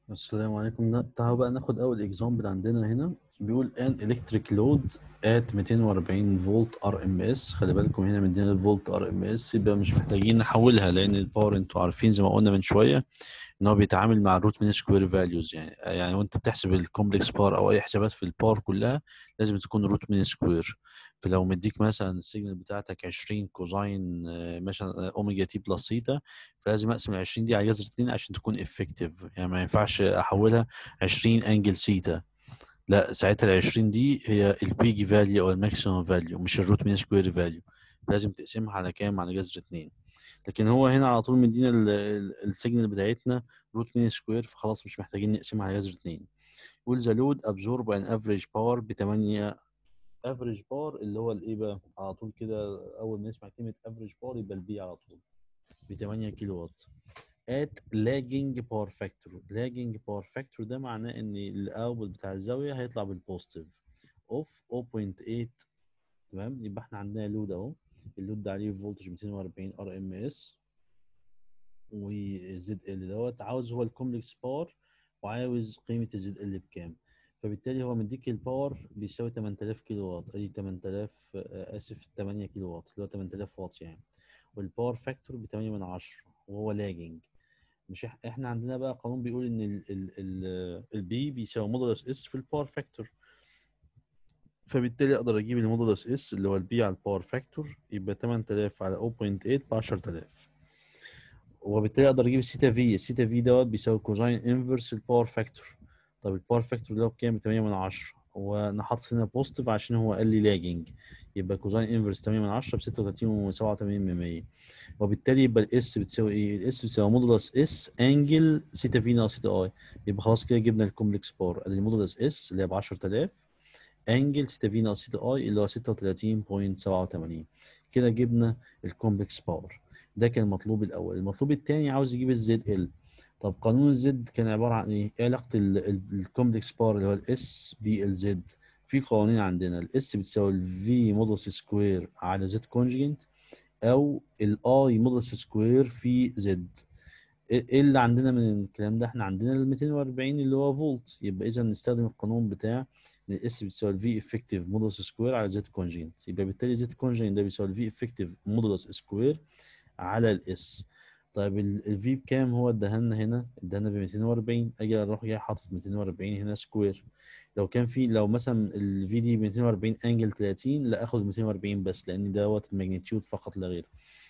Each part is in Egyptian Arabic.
السلام عليكم ن- تعالوا بقى ناخد اول اكزامبل عندنا هنا بيقول ان الكتريك لود ات 240 فولت ار ام اس خلي بالكم هنا مدينا الفولت ار ام اس يبقى مش محتاجين نحولها لان الباور انتوا عارفين زي ما قلنا من شويه ان هو بيتعامل مع الروت من سكوير فاليوز يعني يعني وانت بتحسب الكومبلكس باور او اي حسابات في الباور كلها لازم تكون روت من سكوير فلو مديك مثلا السيجنال بتاعتك 20 كوزاين آه، مثلا اوميجا تي بلس سيتا فلازم اقسم ال 20 دي على جذر 2 عشان تكون افكتيف يعني ما ينفعش احولها 20 انجل سيتا لا ساعتها ال 20 دي هي البيجي فاليو او الماكسيموم فاليو مش الروت مين سكوير فاليو لازم تقسمها على كام على جذر 2 لكن هو هنا على طول مدينا ال- ال- السيجنال بتاعتنا روت مين سكوير فخلاص مش محتاجين نقسمها على جذر 2 يقول ذا لود ابزورب ان افريج باور ب 8 افريج باور اللي هو الايه بقى على طول كده اول ما نسمع كلمه افريج باور يبقى البي على طول ب 8 كيلو وات at lagging power factor lagging power factor ده معناه ان الاوتبوت بتاع الزاويه هيطلع بالبوزيتيف اوف 0.8 تمام يبقى احنا عندنا لود اهو اللود ده عليه فولتج 240 ار ام اس وزد ال دوت عاوز هو الكومبلكس باور وعاوز قيمه الزد ال بكام فبالتالي هو مديك الباور بيساوي 8000 كيلو وات ادي 8000 آه، اسف 8 كيلو وات اللي هو 8000 واط يعني والباور فاكتور ب 8 من 10 وهو لاجنج مش إح- احنا عندنا بقى قانون بيقول ان ال ال ال البي بيساوي مودولس اس في الباور فاكتور فبالتالي اقدر اجيب المودولس اس اللي هو البي على الباور فاكتور يبقى 8000 على 0.8 ب 10000 وبالتالي اقدر اجيب السيتا في السيتا في دوت بيساوي كوزاين انفرس الباور فاكتور طب الباور فاكتور اللي هو بكام 8 من 10 وانا حاطط هنا بوزيتيف عشان هو قال لي لاجنج يبقى كوزاين انفرس 8 من 10 ب 36 و87 من 100 وبالتالي يبقى الاس بتساوي ايه؟ الاس بتساوي مودولس اس انجل سيتا في ناقص سيتا اي يبقى خلاص كده جبنا الكومبلكس باور ادي المودولس اس اللي هي ب 10000 انجل سيتا في ناقص سيتا اي اللي هو 36.87 كده جبنا الكومبلكس باور ده كان المطلوب الاول المطلوب الثاني عاوز يجيب الزد ال طب قانون الزد كان عباره عن ايه؟ ايه علاقه الكومبلكس باور اللي هو الاس بالزد في قوانين عندنا الاس بتساوي الفي مودولس سكوير على زد كونجينت او الاي مودولس سكوير في زد ايه اللي عندنا من الكلام ده احنا عندنا ال 240 اللي هو فولت يبقى اذا نستخدم القانون بتاع ان الاس بتساوي الفي افكتيف مودولس سكوير على زد كونجينت يبقى بالتالي زد كونجينت ده بيساوي الفي افكتيف مودولس سكوير على الاس طيب الفي بكام هو اداها لنا هنا اداها لنا ب 240 اجي اروح جاي حاطط 240 هنا سكوير لو كان في لو مثلا الفي دي 240 انجل 30 لا اخد 240 بس لان دوت الماجنتيود فقط لا غير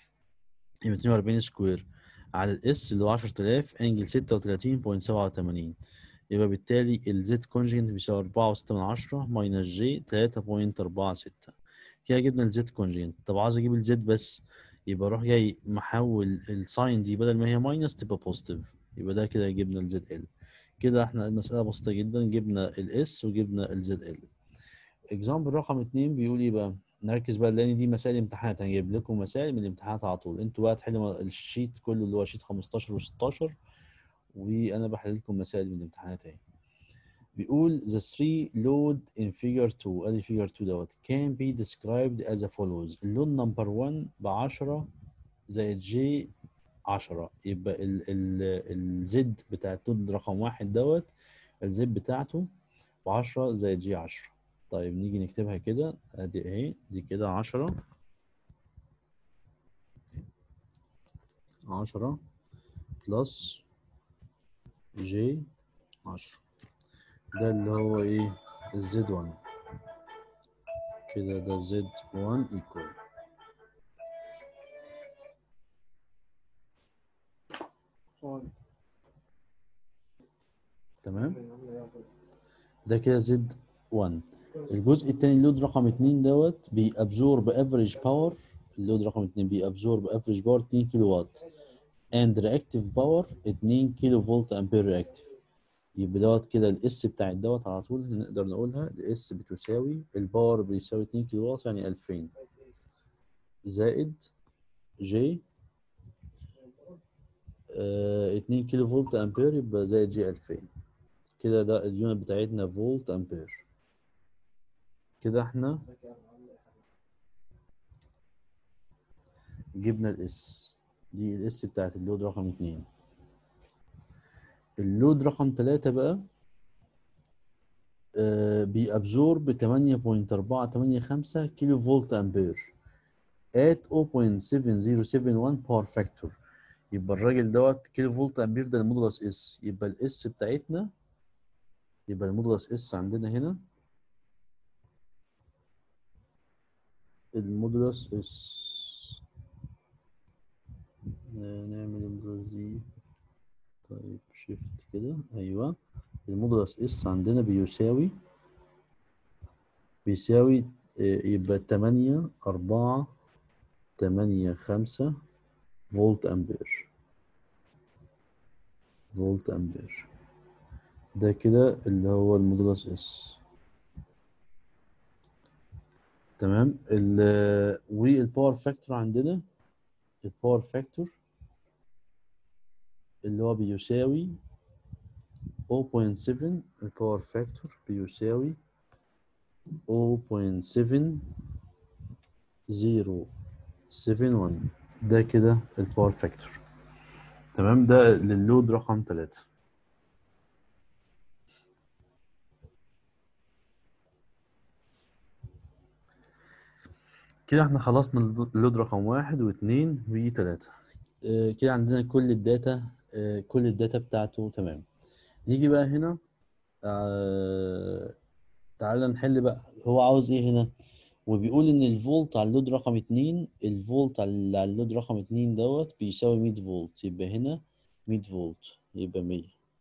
هي 240 سكوير على الاس اللي هو 10000 انجل 36.87 يبقى بالتالي الزد كونجنت بيساوي 4.6 من 10 ماينس جي 3.46 كده جبنا الزد كونجنت طب عاوز اجيب الزد بس يبقى اروح جاي محول الساين دي بدل ما هي ماينس تبقى بوزيتيف يبقى ده كده جبنا الزد ال كده احنا المسألة بسيطة جدا جبنا الاس وجبنا الزد ال اكزامبل رقم اتنين بيقول ايه بقى نركز بقى لان دي مسائل امتحانات هنجيب لكم مسائل من الامتحانات على طول انتوا بقى تحلوا الشيت كله اللي هو شيت 15 و16 وانا بحل لكم مسائل من الامتحانات اهي بيقول the three load in figure 2 ادي figure 2 دوت can be described as follows اللود نمبر 1 ب 10 زائد j 10 يبقى ال ال الزد بتاع اللود رقم واحد دوت الزد بتاعته ب 10 زائد j 10 طيب نيجي نكتبها كده ادي اهي دي كده 10 10 بلس جي 10 ده اللي هو ايه الزد 1 كده ده زد 1 ايكوال تمام ده كده زد 1 الجزء الثاني اللود رقم 2 دوت بيابزورب افريج باور اللود رقم 2 بيابزورب افريج باور 2 كيلو وات اند رياكتيف باور 2 كيلو فولت امبير رياكتيف يبقى دوت كده الاس بتاع دوت على طول نقدر نقولها الاس بتساوي الباور بيساوي 2 كيلو وات يعني 2000 زائد جي آه 2 كيلو فولت امبير يبقى زائد جي 2000 كده ده اليونت بتاعتنا فولت امبير كده احنا جبنا الاس دي الاس بتاعت اللود رقم اتنين اللود رقم ثلاثة بقى آه بيأبزورب 8.485 كيلو فولت امبير at 0.7071 باور فاكتور يبقى الراجل دوت كيلو فولت امبير ده المودولس اس يبقى الاس بتاعتنا يبقى المودولس اس عندنا هنا المودولس اس نعمل المودولس دي طيب شيفت كده ايوه المودولس اس عندنا بيساوي بيساوي يبقى 8 4 8 5 فولت امبير فولت امبير ده كده اللي هو المودولس اس تمام ال والباور فاكتور عندنا الباور فاكتور اللي هو بيساوي 0.7 الباور فاكتور بيساوي 0.7071 ده كده الباور فاكتور تمام ده لللود رقم 3 كده احنا خلصنا اللود رقم واحد واثنين وثلاثة اه كده عندنا كل الداتا اه كل الداتا بتاعته تمام نيجي بقى هنا اه تعالى نحل بقى هو عاوز ايه هنا وبيقول ان الفولت على اللود رقم اتنين الفولت على اللود رقم اتنين دوت بيساوي 100 فولت يبقى هنا 100 فولت يبقى 100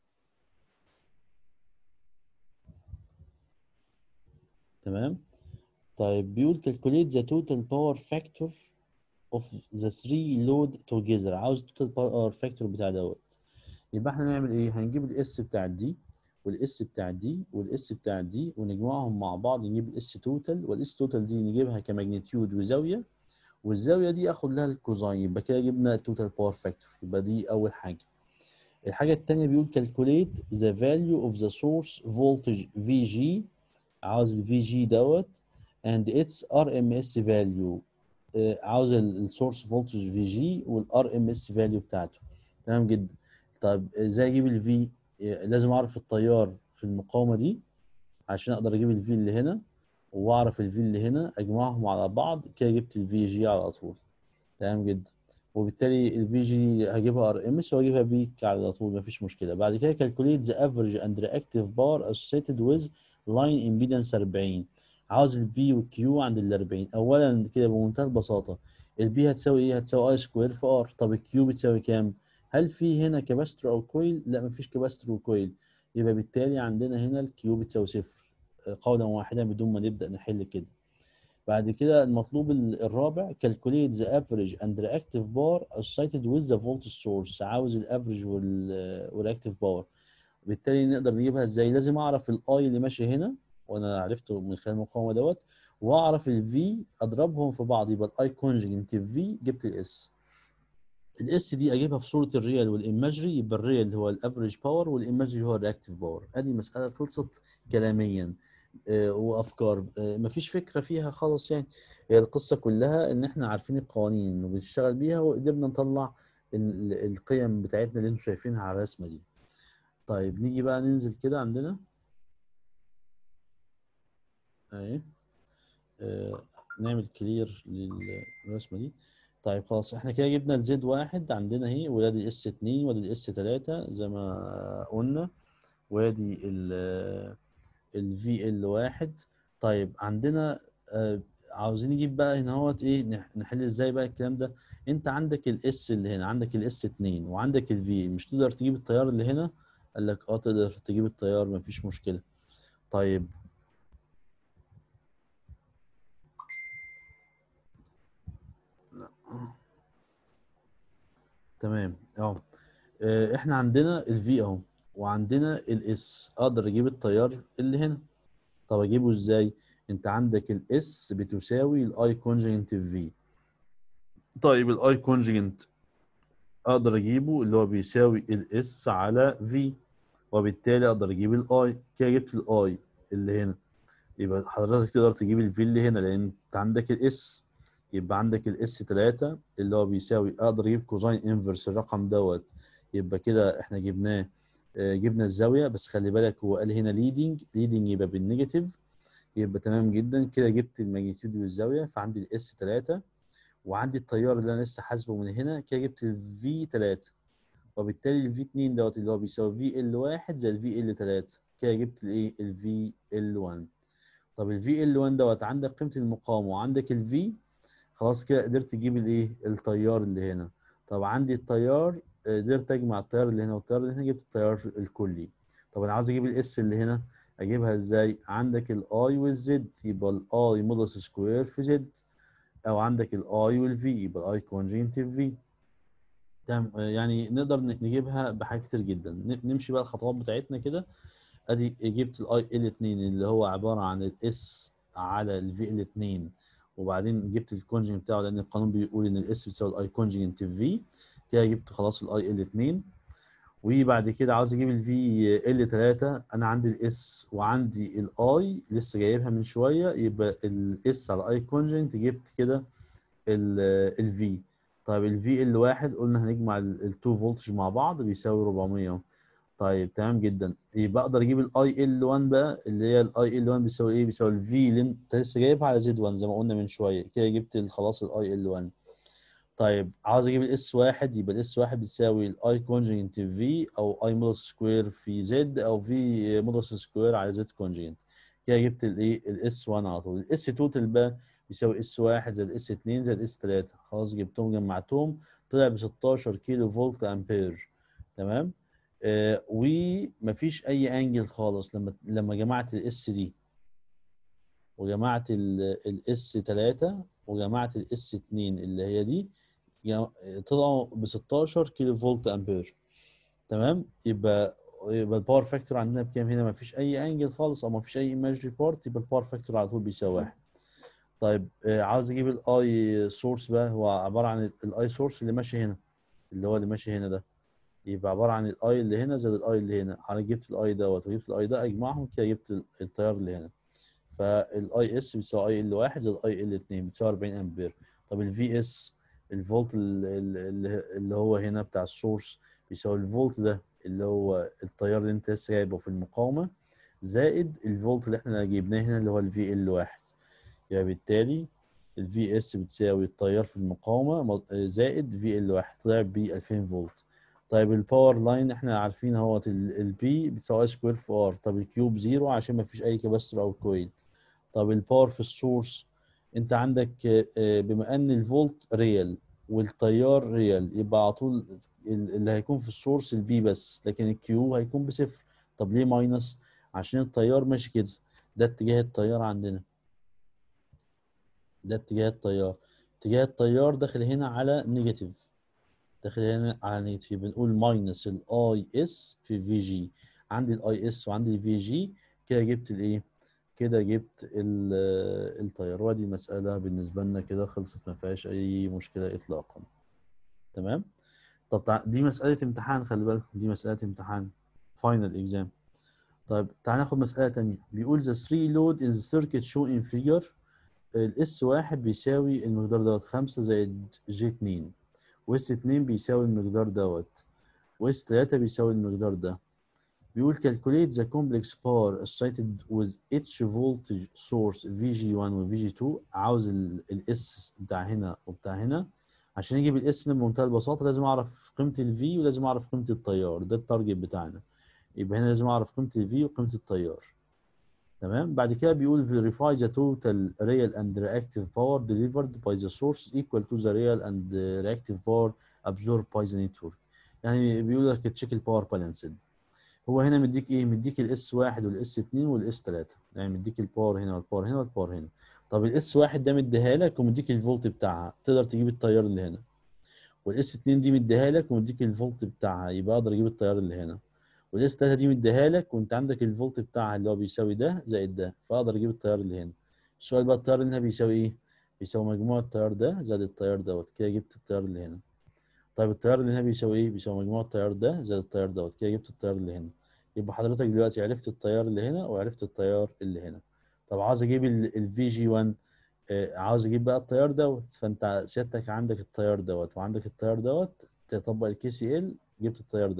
تمام طيب بيقول calculate the total power factor of the three load together عاوز total power factor بتاع دوت يبقى احنا نعمل ايه هنجيب الاس بتاع دي والاس بتاع دي والاس بتاع دي ونجمعهم مع بعض نجيب الاس توتال والاس توتال دي نجيبها كماجنتيود وزاويه والزاويه دي اخد لها الكوزاين يبقى كده جبنا التوتال باور فاكتور يبقى دي اول حاجه الحاجه الثانيه بيقول calculate the value of the source voltage VG عاوز الفي جي دوت and its RMS value عاوز السورس فولتج في جي والار ام اس فاليو بتاعته تمام جدا طيب ازاي اجيب الفي لازم اعرف التيار في المقاومه دي عشان اقدر اجيب الفي اللي هنا واعرف الفي اللي هنا اجمعهم على بعض كده جبت الفي جي على طول تمام جدا وبالتالي الفي جي هجيبها ار ام اس وهجيبها بيك على طول مفيش مشكله بعد كده calculate the average and reactive bar associated with line impedance 40 عاوز البي والكيو عند ال 40 اولا كده بمنتهى البساطه البي هتساوي ايه هتساوي اي سكوير في ار طب الكيو بتساوي كام هل في هنا كاباستور او كويل لا مفيش كاباستور وكويل يبقى بالتالي عندنا هنا الكيو بتساوي صفر قولا واحدا بدون ما نبدا نحل كده بعد كده المطلوب الرابع calculate the average and reactive bar associated with the voltage source عاوز الافريج والreactive باور بالتالي نقدر نجيبها ازاي لازم اعرف الاي اللي ماشي هنا وانا عرفته من خلال المقاومه دوت واعرف الفي اضربهم في بعض يبقى الاي كونجنت في جبت الاس الاس دي اجيبها في صوره الريال والايماجري يبقى الريال هو الافريج باور والايماجري هو الرياكتيف باور ادي مساله خلصت كلاميا آه وافكار آه مفيش فكره فيها خالص يعني هي القصه كلها ان احنا عارفين القوانين وبنشتغل بيها وقدرنا نطلع القيم بتاعتنا اللي انتم شايفينها على الرسمه دي طيب نيجي بقى ننزل كده عندنا اهي آه نعمل كلير للرسمه دي طيب خلاص احنا كده جبنا الزد واحد عندنا اهي وادي الاس 2 وادي الاس 3 زي ما قلنا وادي ال الفي ال واحد طيب عندنا آه عاوزين نجيب بقى هنا اهوت ايه نحل ازاي بقى الكلام ده انت عندك الاس اللي هنا عندك الاس 2 وعندك الفي مش تقدر تجيب التيار اللي هنا قال لك اه تقدر تجيب التيار مفيش مشكله طيب تمام اهو احنا عندنا الفي اهو وعندنا الاس اقدر اجيب التيار اللي هنا طب اجيبه ازاي انت عندك الاس بتساوي الاي كونجنت في طيب الاي كونجنت اقدر اجيبه اللي هو بيساوي الاس على في وبالتالي اقدر اجيب الاي كده جبت الاي اللي هنا يبقى حضرتك تقدر تجيب الفي اللي هنا لان انت عندك الاس يبقى عندك الاس 3 اللي هو بيساوي اقدر اجيب كوزاين انفرس الرقم دوت يبقى كده احنا جبناه آه، جبنا الزاويه بس خلي بالك هو قال هنا ليدنج ليدنج يبقى بالنيجاتيف يبقى تمام جدا كده جبت الماجنتيود والزاويه فعندي الاس 3 وعندي التيار اللي انا لسه حاسبه من هنا كده جبت الفي 3 وبالتالي الفي 2 دوت اللي هو بيساوي في ال 1 زائد في ال 3 كده جبت الايه الفي ال 1 طب الفي ال 1 دوت عندك قيمه المقاومه وعندك الفي خلاص كده قدرت تجيب الايه التيار اللي هنا طب عندي التيار قدرت اجمع التيار اللي هنا والتيار اللي هنا جبت التيار الكلي طب انا عاوز اجيب الاس اللي هنا اجيبها ازاي عندك الاي والزد يبقى الاي مودلس سكوير في زد او عندك الاي والفي يبقى الاي كونجنت في تمام يعني نقدر نجيبها بحاجات كتير جدا نمشي بقى الخطوات بتاعتنا كده ادي جبت الاي ال 2 اللي هو عباره عن الاس على الفي ال 2 وبعدين جبت الكونجنت بتاعه لان القانون بيقول ان الاس بتساوي الاي كونجنت في كده جبت خلاص الاي ال 2 وبعد كده عاوز اجيب الفي ال 3 انا عندي الاس وعندي الاي لسه جايبها من شويه يبقى الاس على اي كونجنت جبت كده الفي طيب الفي ال 1 قلنا هنجمع ال 2 فولتج مع بعض بيساوي 400 طيب تمام جدا يبقى اقدر اجيب الاي ال 1 بقى اللي هي الاي ال 1 بيساوي ايه بيساوي الفي اللي انت لسه جايبها على زد 1 زي ما قلنا من شويه كده جبت خلاص الاي ال 1 طيب عاوز اجيب الاس 1 يبقى الاس 1 بيساوي الاي كونجنت في او اي مودلس سكوير في زد او في مودلس سكوير على زد كونجنت كده جبت الايه الاس 1 على طول الاس توتال بقى بيساوي اس 1 زائد اس 2 زائد اس 3 خلاص جبتهم جمعتهم طلع ب 16 كيلو فولت امبير تمام آه ومفيش اي انجل خالص لما لما جمعت الاس دي وجمعت الاس 3 وجمعت الاس 2 اللي هي دي طلعوا ب 16 كيلو فولت امبير تمام يبقى يبقى الباور فاكتور عندنا بكام هنا مفيش اي انجل خالص او مفيش اي ايماجري بارت يبقى الباور فاكتور على طول بيساوي واحد طيب آه عاوز اجيب الاي سورس بقى هو عباره عن الاي سورس اللي ماشي هنا اللي هو اللي ماشي هنا ده يبقى عباره عن الاي اللي هنا زائد الاي اللي هنا انا جبت الاي دوت وجبت الاي ده اجمعهم كده جبت التيار اللي هنا فالاي اس بتساوي اي ال 1 زائد اي ال 2 بتساوي 40 امبير طب الفي اس الفولت اللي هو هنا بتاع السورس بيساوي الفولت ده اللي هو التيار اللي انت لسه جايبه في المقاومه زائد الفولت اللي احنا جبناه هنا اللي هو الفي ال 1 يعني بالتالي الفي اس بتساوي التيار في المقاومه زائد في ال 1 طلع ب 2000 فولت طيب الباور لاين احنا عارفين اهوت البي بتساوي سكوير في ار طب الكيوب زيرو عشان ما فيش اي كاباستور او كويل طب الباور في السورس انت عندك بما ان الفولت ريال والتيار ريال يبقى على طول اللي هيكون في السورس البي بس لكن الكيو هيكون بصفر طب ليه ماينس عشان التيار ماشي كده ده اتجاه التيار عندنا ده اتجاه التيار اتجاه التيار داخل هنا على نيجاتيف داخل هنا على نيجاتيف بنقول ماينس الاي اس في في جي عندي الاي اس وعندي الفي جي كده جبت الايه كده جبت التيار ودي المسألة بالنسبة لنا كده خلصت ما فيهاش أي مشكلة إطلاقا تمام طب دي مسألة امتحان خلي بالكم دي مسألة امتحان فاينل اكزام طيب تعال ناخد مسألة تانية بيقول the three load in the circuit shown in figure الاس واحد بيساوي المقدار دوت 5 زائد جي 2 واس 2 بيساوي المقدار دوت واس 3 بيساوي المقدار ده بيقول calculate the complex power associated with each voltage source VG1 و VG2 عاوز الاس بتاع هنا وبتاع هنا عشان يجيب الاس بمنتهى البساطه لازم اعرف قيمه الفي ولازم اعرف قيمه التيار ده التارجت بتاعنا يبقى هنا لازم اعرف قيمه الفي وقيمه التيار تمام بعد كده بيقول verify the total real and reactive power delivered by the source equal to the real and reactive power absorbed by the network يعني بيقول لك تشيك الباور بالانسد هو هنا مديك ايه مديك الاس 1 والاس 2 والاس 3 يعني مديك الباور هنا والباور هنا والباور هنا طب الاس 1 ده مديها لك ومديك الفولت بتاعها تقدر تجيب التيار اللي هنا والاس 2 دي مديها لك ومديك الفولت بتاعها يبقى اقدر اجيب التيار اللي هنا والاس 3 دي مديها لك وانت عندك الفولت بتاعها اللي هو بيساوي ده زائد ده فاقدر اجيب التيار اللي هنا السؤال بقى التيار اللي هنا بيساوي ايه بيساوي مجموع التيار ده زائد التيار دوت كده جبت التيار اللي هنا طيب التيار اللي هنا بيساوي ايه بيساوي مجموع التيار ده زائد التيار دوت كده جبت التيار اللي هنا يبقى حضرتك دلوقتي عرفت التيار اللي هنا وعرفت التيار اللي هنا طب عاوز اجيب الفي جي 1 عاوز اجيب بقى التيار دوت فانت سيادتك عندك التيار دوت وعندك التيار دوت تطبق الكي سي ال جبت التيار دوت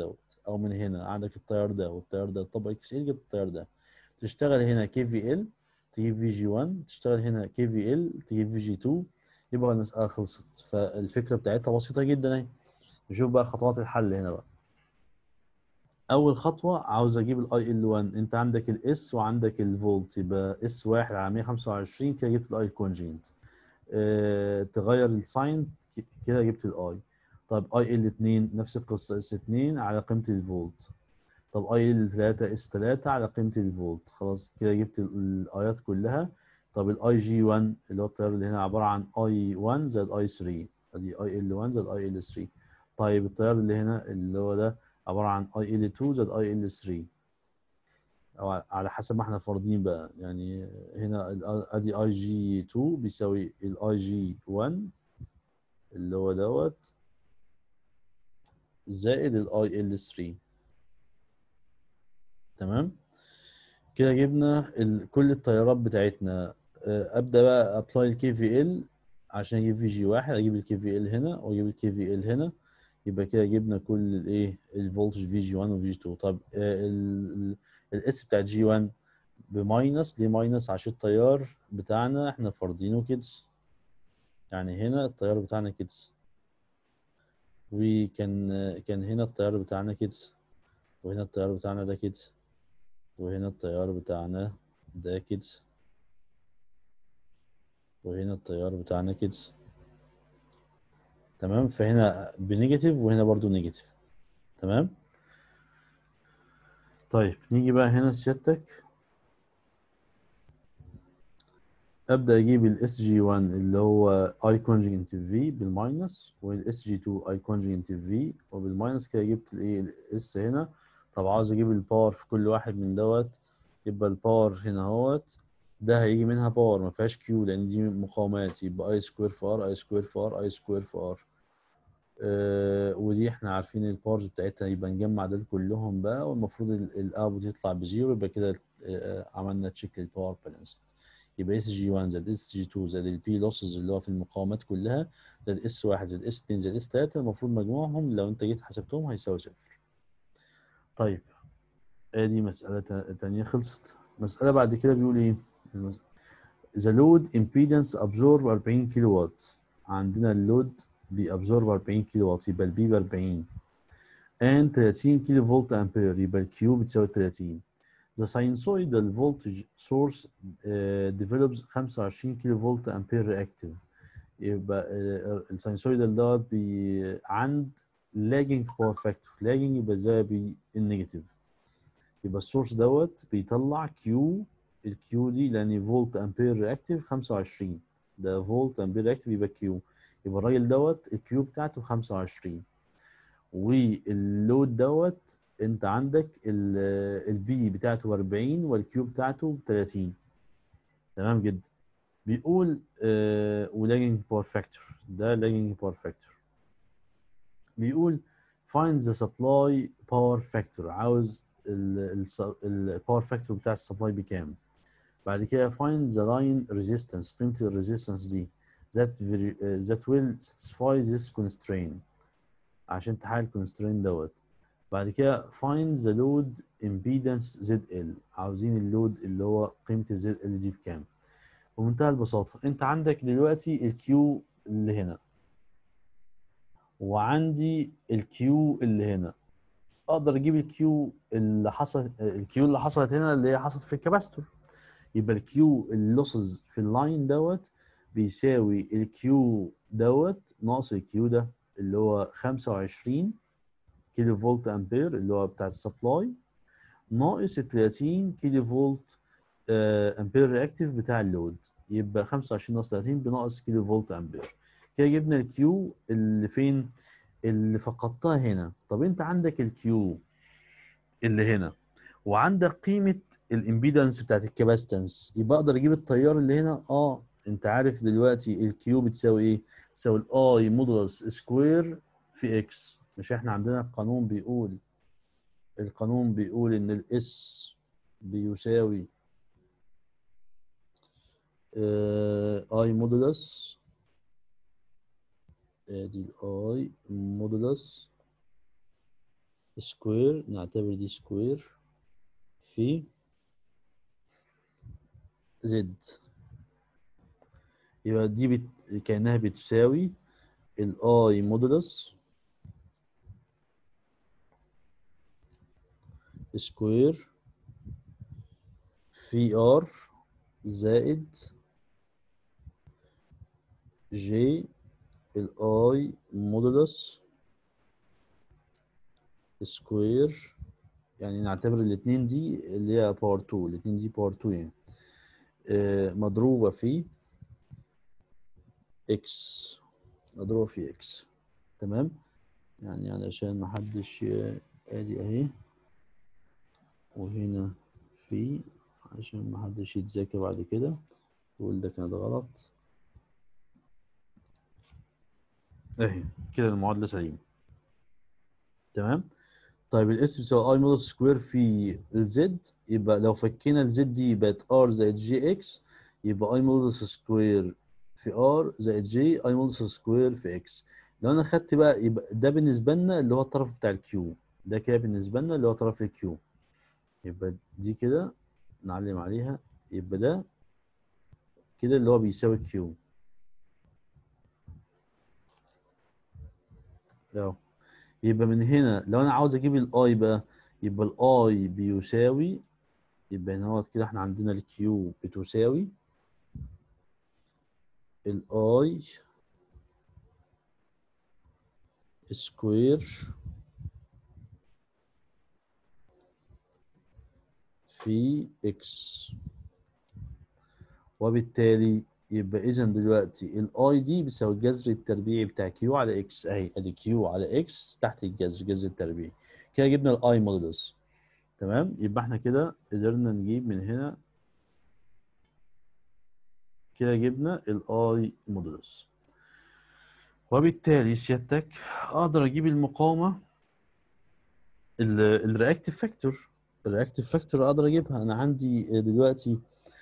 او من هنا عندك التيار ده والتيار ده طب اكس ال جبت التيار ده تشتغل هنا كي في ال تجيب في جي 1 تشتغل هنا كي في ال تجيب في جي 2 يبقى المساله خلصت فالفكره بتاعتها بسيطه جدا اهي نشوف بقى خطوات الحل هنا بقى اول خطوه عاوز اجيب الاي ال 1 انت عندك الاس وعندك الفولت يبقى اس 1 على 125 كده جبت الاي كونجنت اه تغير الساين كده جبت الاي طب اي ال 2 نفس القصه اس 2 على قيمه الفولت طب اي ال 3 اس 3 على قيمه الفولت خلاص كده جبت الايات كلها طب الاي جي 1 اللي هو التيار اللي هنا عباره عن اي 1 زائد اي 3 ادي اي ال 1 زائد اي ال 3 طيب التيار اللي هنا اللي هو ده عباره عن اي ال 2 زائد اي ال 3 او على حسب ما احنا فارضين بقى يعني هنا ادي اي جي 2 بيساوي الاي جي 1 اللي هو دوت زائد الاي ال 3 تمام كده جبنا ال... كل التيارات بتاعتنا ابدا بقى ابلاي الكي في ال عشان اجيب في جي واحد اجيب الكي في ال هنا واجيب الكي في ال هنا يبقى كده جبنا كل الايه الفولتج في جي 1 وفي جي 2 طب الاس بتاع جي 1 بماينس ليه ماينس عشان التيار بتاعنا احنا فارضينه كده يعني هنا التيار بتاعنا كده وكان كان هنا التيار بتاعنا كده وهنا التيار بتاعنا ده كده وهنا التيار بتاعنا ده كده وهنا التيار بتاعنا كده تمام فهنا بنيجاتيف وهنا برضو نيجاتيف تمام طيب نيجي بقى هنا سيادتك ابدا اجيب الاس جي 1 اللي هو اي كونجنت في بالماينس والاس جي 2 اي كونجنت في وبالماينس كده جبت الايه الاس هنا طب عاوز اجيب الباور في كل واحد من دوت يبقى الباور هنا اهوت ده هيجي منها باور ما فيهاش كيو لان دي مقاومات يبقى اي سكوير في ار اي سكوير في ار اي سكوير في ار آه ودي احنا عارفين الباورز بتاعتها يبقى نجمع دول كلهم بقى والمفروض الاوتبوت يطلع بزيرو يبقى كده آه عملنا تشيك للباور بالانس يبقى اس جي 1 زائد اس جي 2 زائد البي لوسز اللي هو في المقاومات كلها زائد اس 1 زائد اس 2 زائد اس 3 المفروض مجموعهم لو انت جيت حسبتهم هيساوي صفر طيب ادي مسألة تانية خلصت مسألة بعد كده بيقول ايه the load impedance absorb 40 كيلو وات عندنا اللود بيابزورب 40 كيلو وات يبقى البي ب 40 and 30 كيلو فولت امبير يبقى الكيو بتساوي 30 the sinusoidal voltage source uh, develops 25 كيلو فولت امبير reactive يبقى uh, الساينسويدال دوت بي عند lagging باور فاكتور lagging يبقى زي بالنيجاتيف يبقى السورس دوت بيطلع كيو الكيو دي لان فولت امبير رياكتيف 25 ده فولت امبير رياكتيف يبقى كيو يبقى الراجل دوت الكيو بتاعته 25 واللود دوت انت عندك البي بتاعته 40 والكيو بتاعته 30 تمام جدا بيقول آه ولاجنج باور فاكتور ده لاجنج باور فاكتور بيقول find the supply power factor عاوز الباور فاكتور بتاع السبلاي بكام بعد كده find the line resistance قيمة الريزيستنس دي that, very, uh, that will satisfy this constraint عشان تحل constraint دوت بعد كده find the load impedance ZL عاوزين اللود اللي هو قيمة ال ZL دي بكام بمنتهى البساطة انت عندك دلوقتي الكيو اللي هنا وعندي الكيو اللي هنا اقدر اجيب الكيو اللي حصل الكيو اللي حصلت هنا اللي هي حصلت في الكاباستور يبقى الكيو اللوسز في اللاين دوت بيساوي الكيو دوت ناقص الكيو ده اللي هو 25 كيلو فولت امبير اللي هو بتاع السبلاي ناقص ال 30 كيلو فولت آه امبير رياكتيف بتاع اللود يبقى 25 ناقص 30 بناقص كيلو فولت امبير كده جبنا الكيو اللي فين اللي فقدتها هنا طب انت عندك الكيو اللي هنا وعندك قيمه الامبيدنس بتاعت الكاباستنس يبقى اقدر اجيب التيار اللي هنا اه انت عارف دلوقتي الكيو بتساوي ايه بتساوي الاي مودولس سكوير في اكس مش احنا عندنا القانون بيقول القانون بيقول ان الاس بيساوي اي مودولس ادي الاي مودولس سكوير نعتبر دي سكوير في زد يبقى دي بت... كأنها بتساوي الاي مودولس سكوير في ار زائد جي الاي مودولس سكوير يعني نعتبر الاثنين دي اللي هي باور 2 الاثنين دي باور 2 يعني آه، مضروبة في اكس مضروبة في اكس تمام يعني علشان محدش ي- ادي اهي وهنا في عشان محدش يتذاكى بعد كده يقول ده كانت غلط اهي كده المعادلة سليمة تمام طيب الاس بيساوي اي موديل سكوير في الزد يبقى لو فكينا الزد دي بقت ار زائد جي اكس يبقى اي موديل سكوير في ار زائد جي اي موديل سكوير في اكس لو انا خدت بقى يبقى ده بالنسبه لنا اللي هو الطرف بتاع الكيو ده كده بالنسبه لنا اللي هو طرف الكيو يبقى دي كده نعلم عليها يبقى ده كده اللي هو بيساوي كيو اهو يبقى من هنا لو انا عاوز اجيب الاي بقى يبقى الاي بيساوي يبقى هنا هو كده احنا عندنا الكيو بتساوي الاي سكوير في اكس وبالتالي يبقى اذا دلوقتي الاي دي بيساوي الجذر التربيعي بتاع كيو على اكس اهي ادي كيو على اكس تحت الجذر جذر التربيعي كده جبنا الاي مودولس تمام يبقى احنا كده قدرنا نجيب من هنا كده جبنا الاي مودولس وبالتالي سيادتك اقدر اجيب المقاومه الرياكتيف فاكتور الرياكتيف فاكتور اقدر اجيبها انا عندي دلوقتي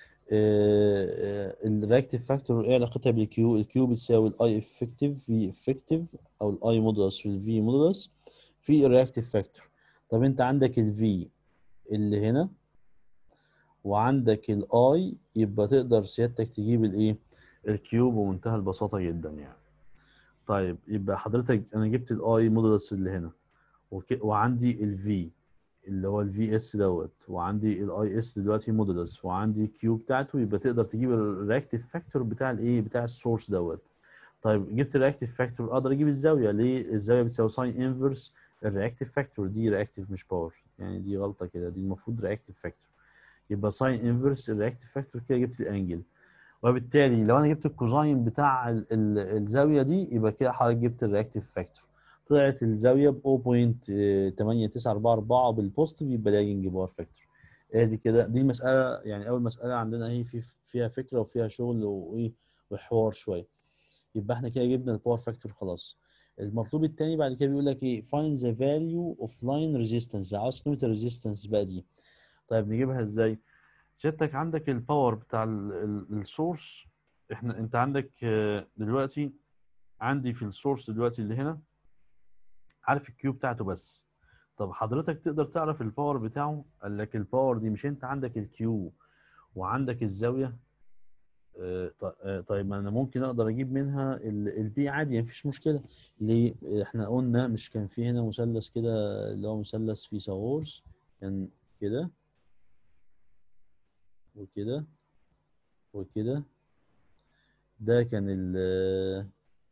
الرياكتيف فاكتور ايه علاقتها بالكيو الكيو بتساوي الاي افكتيف في افكتيف او الاي مودولس في الفي مودولس في الرياكتيف فاكتور طب انت عندك الفي اللي هنا وعندك الاي يبقى تقدر سيادتك تجيب الايه الكيو بمنتهى البساطه جدا يعني طيب يبقى حضرتك انا جبت الاي مودولس اللي هنا وك- وعندي الفي اللي هو الفي اس دوت وعندي الاي اس دلوقتي مودولس وعندي كيو بتاعته يبقى تقدر تجيب الرياكتيف فاكتور بتاع الايه بتاع السورس دوت طيب جبت الرياكتيف فاكتور اقدر اجيب الزاويه ليه الزاويه بتساوي ساين انفرس الرياكتيف فاكتور دي رياكتيف مش باور يعني دي غلطه كده دي المفروض رياكتيف فاكتور يبقى ساين انفرس الرياكتيف فاكتور كده جبت الانجل وبالتالي لو انا جبت الكوزاين بتاع ال- ال- الزاويه دي يبقى كده حضرتك جبت الرياكتيف فاكتور طلعت الزاويه ب 0.8944 بالبوزيتيف يبقى ده ينجي باور فاكتور ادي كده دي مساله يعني اول مساله عندنا اهي في فيها فكره وفيها شغل وايه وحوار شويه يبقى احنا كده جبنا الباور فاكتور خلاص المطلوب التاني بعد كده بيقول لك ايه find the value of line resistance عاوز قيمه الريزيستنس بقى دي طيب نجيبها ازاي سيادتك عندك الباور بتاع السورس احنا انت عندك آه، دلوقتي عندي في السورس دلوقتي اللي هنا عارف الكيو بتاعته بس طب حضرتك تقدر تعرف الباور بتاعه قال لك الباور دي مش انت عندك الكيو وعندك الزاويه آه، ط- آه، طيب ما انا ممكن اقدر اجيب منها البي عادي مفيش مشكله ليه احنا قلنا مش كان في هنا مثلث كده اللي هو مثلث فيثاغورس كان كده وكده وكده ده كان ال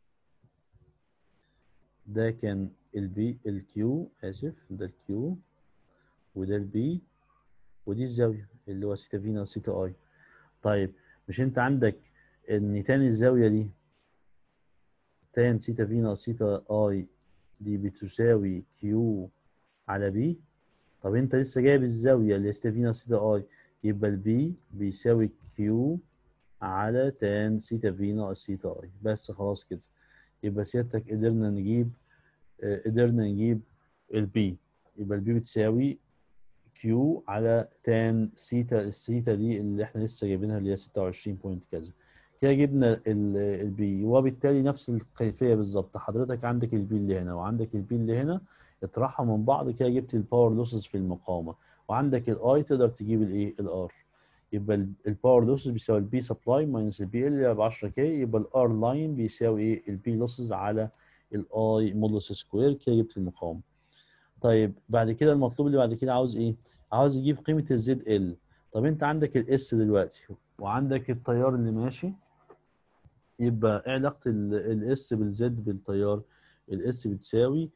ده كان البي الكيو اسف ده الكيو وده البي ودي الزاويه اللي هو سيتا فينا سيتا اي طيب مش انت عندك ان تاني الزاويه دي تان سيتا فينا سيتا اي دي بتساوي كيو على بي طب انت لسه جايب الزاويه اللي هي سيتا فينا سيتا اي يبقى البي بيساوي كيو على تان سيتا في ناقص سيتا اي بس خلاص كده يبقى سيادتك قدرنا نجيب آه، قدرنا نجيب البي يبقى البي بتساوي كيو على تان سيتا السيتا دي اللي احنا لسه جايبينها اللي هي 26 بوينت كذا كده جبنا البي وبالتالي نفس الكيفيه بالظبط حضرتك عندك البي اللي هنا وعندك البي اللي هنا اطرحها من بعض كده جبت الباور لوسز في المقاومه وعندك الاي تقدر تجيب الايه الار يبقى الباور لوسز بيساوي البي سبلاي ماينس البي ال ب 10 كي يبقى الار لاين بيساوي ايه البي لوسز على الاي مودلس سكوير كده جبت المقاومه طيب بعد كده المطلوب اللي بعد كده عاوز ايه عاوز يجيب قيمه الزد ال طب انت عندك الاس دلوقتي وعندك التيار اللي ماشي يبقى ايه علاقه الاس بالزد بالتيار الاس بتساوي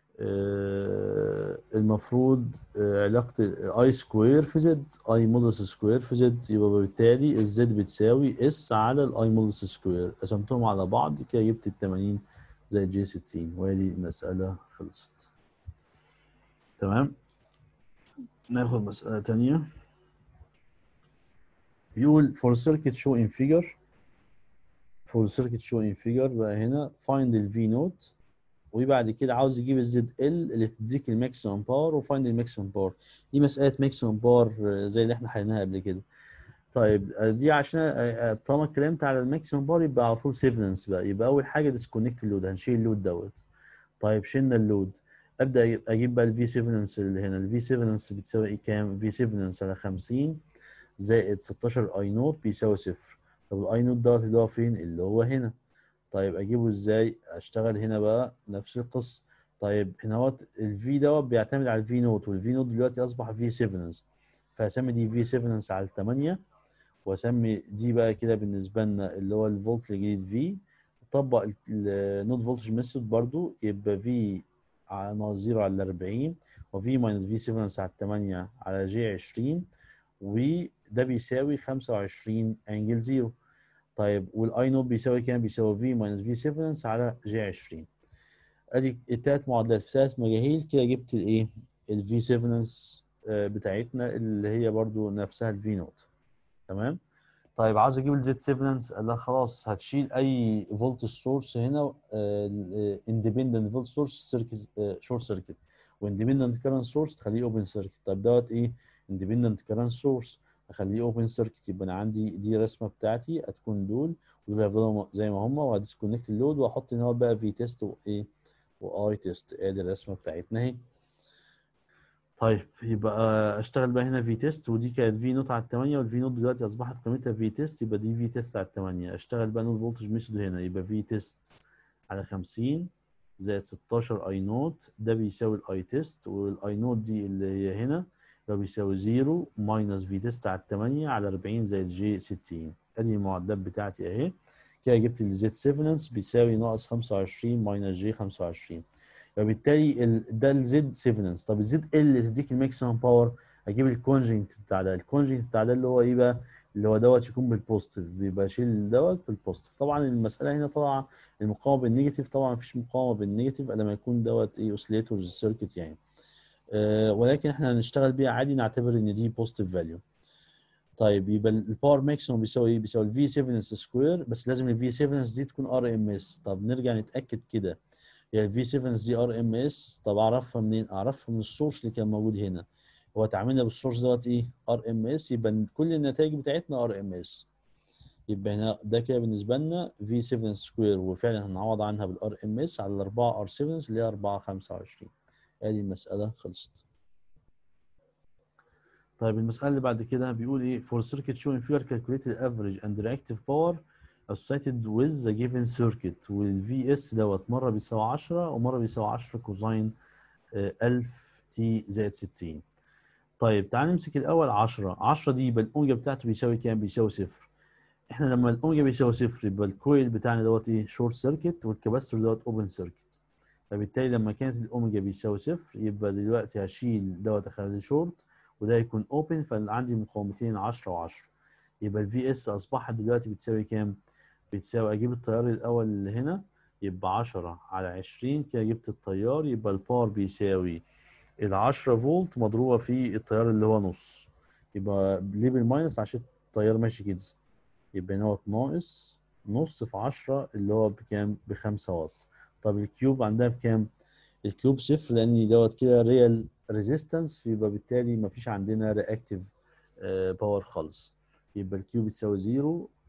آه المفروض آه علاقه اي سكوير في زد اي مودلس سكوير في زد يبقى بالتالي الزد بتساوي اس على الاي مودلس سكوير قسمتهم على بعض كده جبت ال 80 زائد جي 60 وادي المساله خلصت تمام ناخد مساله ثانيه بيقول for circuit show in figure for circuit show in figure بقى هنا find ال V نوت وبعد كده عاوز يجيب الزد ال اللي تديك الماكسيمم باور وفايند الماكسيمم باور دي مساله ماكسيمم باور زي اللي احنا حليناها قبل كده طيب دي عشان طالما اتكلمت على الماكسيمم باور يبقى على طول سيفنس بقى يبقى اول حاجه ديسكونكت اللود هنشيل اللود دوت طيب شلنا اللود ابدا اجيب بقى الفي سيفنس اللي هنا الفي سيفنس بتساوي ايه كام في سيفنس على 50 زائد 16 اي نوت بيساوي صفر طب الاي نوت دوت اللي هو فين اللي هو هنا طيب اجيبه ازاي اشتغل هنا بقى نفس القصه طيب هنا هو الفي دوت بيعتمد على الفي نوت والفي نوت دلوقتي اصبح في سيفنس فهسمي دي في سيفنس على 8 واسمي دي بقى كده بالنسبه لنا اللي هو الفولت الجديد في طبق النوت فولتج ميثود برضو يبقى في على 0 على 40 وفي ماينس في سيفنس على 8 على جي 20 وده بيساوي 25 انجل 0 طيب والاي نوت بيساوي كام؟ بيساوي في ماينس في سيفنس على جي 20 ادي التلات معادلات في ثلاث مجاهيل كده جبت الايه؟ الفي سيفنس بتاعتنا اللي هي برضو نفسها الفي نوت تمام؟ طيب عاوز اجيب الزد سيفنس قال لك خلاص هتشيل اي فولت سورس هنا اندبندنت فولت سورس سيركت شورت سيركت واندبندنت كارنت سورس تخليه اوبن سيركت طيب دوت ايه؟ اندبندنت كارنت سورس اخليه اوبن سيركت يبقى انا عندي دي الرسمه بتاعتي هتكون دول ودول هيفضلوا زي ما هم وهديسكونكت اللود واحط هنا بقى في تيست وايه واي تيست ادي الرسمه بتاعتنا اهي طيب يبقى اشتغل بقى هنا في تيست ودي كانت في نوت على 8 والفي نوت دلوقتي اصبحت قيمتها في تيست يبقى دي في تيست على 8 اشتغل بقى نوت فولتج ميثود هنا يبقى في تيست على 50 زائد 16 اي نوت ده بيساوي الاي تيست والاي نوت دي اللي هي هنا ده بيساوي 0 ماينس في تيست على 8 على 40 زائد جي 60 ادي المعدات بتاعتي اهي كده جبت الزد سيفنس بيساوي ناقص 25 ماينس جي 25 فبالتالي ال... ده الزد سيفنس طب الزد ال اللي تديك الماكسيمم باور اجيب الكونجنكت بتاع ده الكونجنكت بتاع ده اللي هو ايه بقى اللي هو دوت يكون بالبوزيتيف بيبقى شيل دوت بالبوزيتيف طبعا المساله هنا طبعا المقاومه بالنيجاتيف طبعا مفيش مقاومه بالنيجاتيف الا لما يكون دوت ايه اوسيليتورز سيركت يعني أه ولكن احنا هنشتغل بيها عادي نعتبر ان دي بوزيتيف فاليو طيب يبقى الباور ماكسيموم بيساوي ايه؟ بيساوي الفي سيفنس سكوير بس لازم الفي سيفنس دي تكون ار ام اس طب نرجع نتاكد كده هي الفي سيفنس دي ار ام اس طب اعرفها منين؟ اعرفها من السورس اللي كان موجود هنا هو تعاملنا بالسورس دوت ايه؟ ار ام اس يبقى كل النتائج بتاعتنا ار ام اس يبقى هنا ده كده بالنسبه لنا في 7 سكوير وفعلا هنعوض عنها بالار ام اس على 4 ار 7 اللي هي 4 25 ادي المساله خلصت طيب المساله اللي بعد كده بيقول ايه for circuit showing figure calculate the average and reactive power associated with the given circuit والفي اس دوت مره بيساوي 10 ومره بيساوي 10 كوزين 1000 تي زائد 60 طيب تعال نمسك الاول 10 10 دي يبقى الاوميجا بتاعته بيساوي كام بيساوي صفر احنا لما الاوميجا بيساوي صفر يبقى الكويل بتاعنا دوت ايه شورت سيركت والكاباستور دوت اوبن سيركت فبالتالي لما كانت الاوميجا بيساوي صفر يبقى دلوقتي هشيل دوت اخليه شورت وده يكون اوبن فعندي مقاومتين 10 و10 يبقى الفي اس اصبحت دلوقتي بتساوي كام؟ بتساوي اجيب التيار الاول اللي هنا يبقى 10 على 20 كده جبت التيار يبقى الباور بيساوي ال 10 فولت مضروبه في التيار اللي هو نص يبقى ليه بالماينس عشان التيار ماشي كده يبقى هنا ناقص نص في 10 اللي هو بكام؟ ب 5 واط طب الكيوب عندها بكام؟ الكيوب صفر لان دوت كده ريال ريزيستنس يبقى بالتالي ما فيش عندنا رياكتيف باور خالص يبقى الكيو بتساوي 0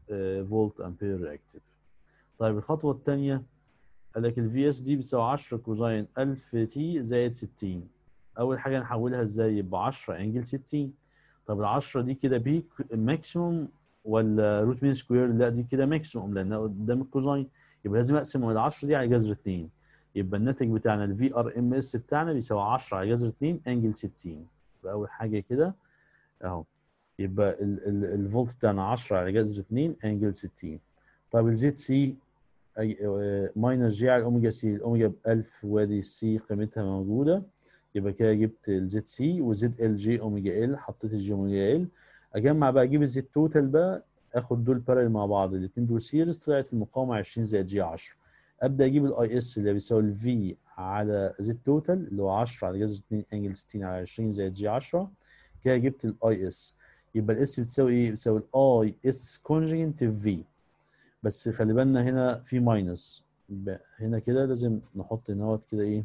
فولت امبير رياكتيف طيب الخطوه الثانيه قال لك الفي اس دي بتساوي 10 كوزين 1000 تي زائد 60 اول حاجه نحولها ازاي يبقى 10 انجل 60 طب ال 10 دي كده بيك ماكسيموم ولا روت مين سكوير لا دي كده ماكسيموم لانها قدام الكوزين يبقى لازم اقسم ال 10 دي على جذر 2 يبقى الناتج بتاعنا الفي ار ام اس بتاعنا بيساوي 10 على جذر 2 انجل 60 يبقى اول حاجه كده اهو يبقى ال- ال- الفولت بتاعنا 10 على جذر 2 انجل 60 طب الزيت سي ماينس جي على الاوميجا سي الاوميجا ب 1000 وادي السي قيمتها موجوده يبقى كده جبت الزد سي وزد ال جي اوميجا ال حطيت الجي اوميجا ال اجمع بقى اجيب الزد توتال بقى اخد دول بارل مع بعض الاثنين دول سيريز طلعت المقاومه 20 زائد جي 10 ابدا اجيب الاي اس اللي بيساوي الفي على زد توتال اللي هو 10 على جذر 2 انجل 60 على 20 زائد جي 10 كده جبت الاي اس يبقى الاس بتساوي ايه؟ بتساوي الاي اس كونجنت في بس خلي بالنا هنا في ماينس يبقى هنا كده لازم نحط هنا كده ايه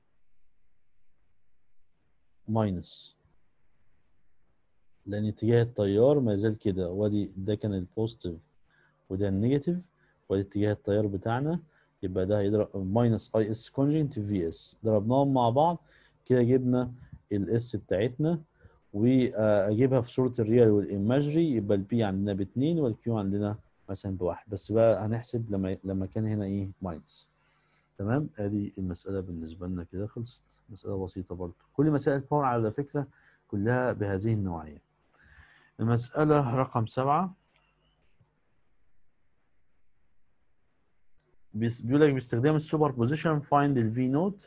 ماينس لان اتجاه التيار ما زال كده وادي ده كان البوزيتيف وده النيجاتيف وادي اتجاه التيار بتاعنا يبقى ده هيضرب ماينس اي اس كونجنت في اس ضربناهم مع بعض كده جبنا الاس بتاعتنا واجيبها في صوره الريال والايماجري يبقى البي عندنا باتنين والكيو عندنا مثلا بواحد بس بقى هنحسب لما لما كان هنا ايه ماينس تمام ادي المساله بالنسبه لنا كده خلصت مساله بسيطه برضو كل مسائل باور على فكره كلها بهذه النوعيه المساله رقم سبعة بيس- بيقول لك باستخدام السوبر بوزيشن فايند الفي نوت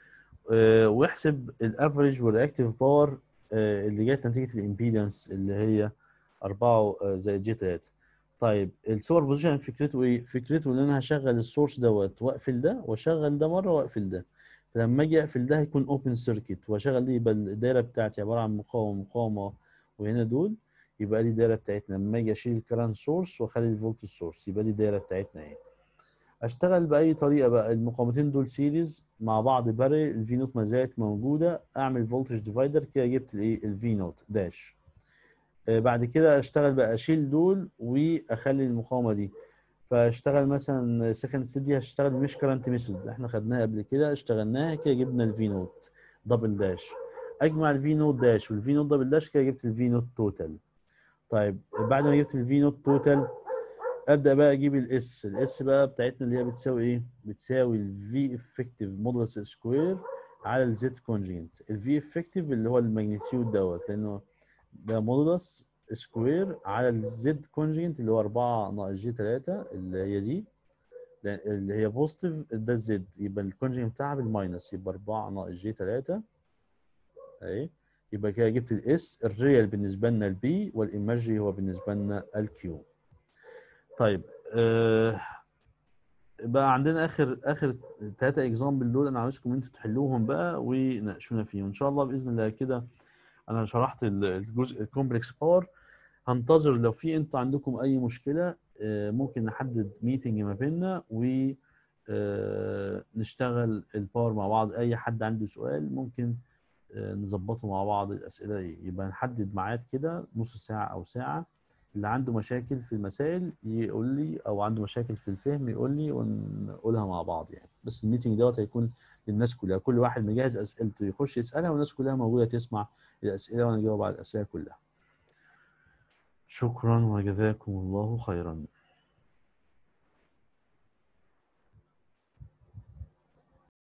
واحسب الافريج والرياكتيف باور اللي جت نتيجه الامبيدنس اللي هي 4 زائد جي 3 طيب السوبر بوزيشن فكرته ايه؟ فكرته ان انا هشغل السورس دوت واقفل ده واشغل ده مره واقفل ده فلما اجي اقفل ده هيكون اوبن سيركت واشغل دي يبقى الدايره بتاعتي عباره عن مقاومه مقاومه وهنا دول يبقى دي الدايره بتاعتنا لما اجي اشيل الكرنت سورس واخلي الفولت سورس يبقى دي الدايره بتاعتنا اهي اشتغل باي طريقه بقى المقاومتين دول سيريز مع بعض باري الفي نوت ما زالت موجوده اعمل فولتج ديفايدر كده جبت الايه الفي نوت داش آه، بعد كده اشتغل بقى اشيل دول واخلي المقاومه دي فاشتغل مثلا سكند ستيب دي هشتغل مش كرنت ميثود احنا خدناها قبل كده اشتغلناها كده جبنا الفي نوت دبل داش اجمع الفي نوت داش والفي نوت دبل داش كده جبت الفي نوت توتال طيب بعد ما جبت الفي نوت توتال ابدا بقى اجيب الاس الاس بقى بتاعتنا اللي هي بتساوي ايه بتساوي الفي افكتيف مودولس سكوير على الزد كونجنت الفي افكتيف اللي هو الماجنتيود دوت لانه ده مودولس سكوير على الزد كونجنت اللي هو 4 ناقص جي 3 اللي هي دي لأن- اللي هي بوزيتيف ده الزد يبقى الكونجنت بتاعها بالماينس يبقى 4 ناقص جي 3 اهي يبقى كده جبت الاس الريال بالنسبه لنا البي والايماجري هو بالنسبه لنا الكيو طيب آه بقى عندنا اخر اخر ثلاثه اكزامبل دول انا عاوزكم انتوا تحلوهم بقى وناقشونا فيهم ان شاء الله باذن الله كده انا شرحت ال- الجزء الكومبلكس باور هنتظر لو في انتوا عندكم اي مشكله آه، ممكن نحدد ميتنج ما بيننا و آه، نشتغل الباور مع بعض اي حد عنده سؤال ممكن آه، نظبطه مع بعض الاسئله يبقى نحدد ميعاد كده نص ساعه او ساعه اللي عنده مشاكل في المسائل يقول لي او عنده مشاكل في الفهم يقول لي ونقولها مع بعض يعني بس الميتنج دوت هيكون للناس كلها كل واحد مجهز اسئلته يخش يسالها والناس كلها موجوده تسمع الاسئله وانا اجاوب على الاسئله كلها شكرا وجزاكم الله خيرا